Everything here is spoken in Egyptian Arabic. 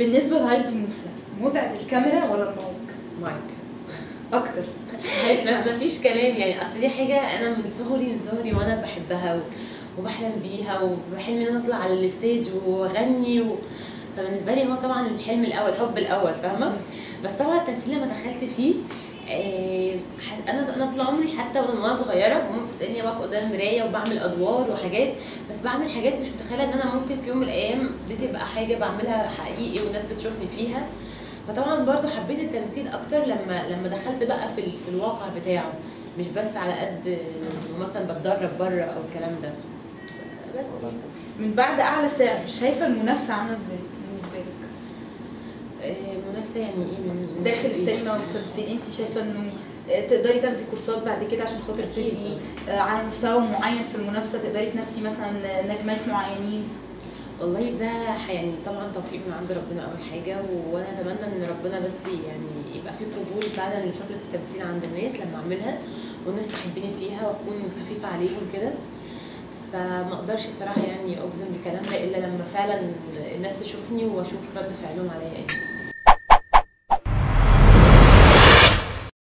بالنسبه لهايدي موسى متعه الكاميرا ولا المايك مايك اكتر ما فيش كلام يعني اصل دي حاجه انا من صغري من صغري وانا بحبها و... وبحلم بيها وبحلم ان انا اطلع على الستيج واغني و... فبالنسبه لي هو طبعا الحلم الاول الحب الاول فاهمه بس طبعا التمثيل لما دخلت فيه آه، ح- انا انا طول عمري حتى وانا وأنا صغيره ممكن تلاقيني واقفه قدام مرايه وبعمل ادوار وحاجات بس بعمل حاجات مش متخيله ان انا ممكن في يوم من الايام دي تبقى حاجه بعملها حقيقي والناس بتشوفني فيها فطبعا برضو حبيت التمثيل اكتر لما لما دخلت بقى في ال- في الواقع بتاعه مش بس على قد مثلا بتدرب بره او الكلام ده بس من بعد اعلى سعر شايفه المنافسه عامله ازاي بالنسبه لك آه، منافسه يعني ايه من داخل السينما والتمثيل انت شايفه انه آه، تقدري تاخدي كورسات بعد كده عشان خاطر تبقي آه، على مستوى معين في المنافسه تقدري تنافسي مثلا نجمات معينين والله ده ح- يعني طبعا توفيق من عند ربنا اول حاجه وانا اتمنى ان ربنا بس يعني يبقى في قبول فعلا لفكره التمثيل عند الناس لما اعملها والناس تحبني فيها واكون خفيفه عليهم كده فما اقدرش بصراحه يعني اجزم بالكلام ده الا لما فعلا الناس تشوفني واشوف رد فعلهم عليا ايه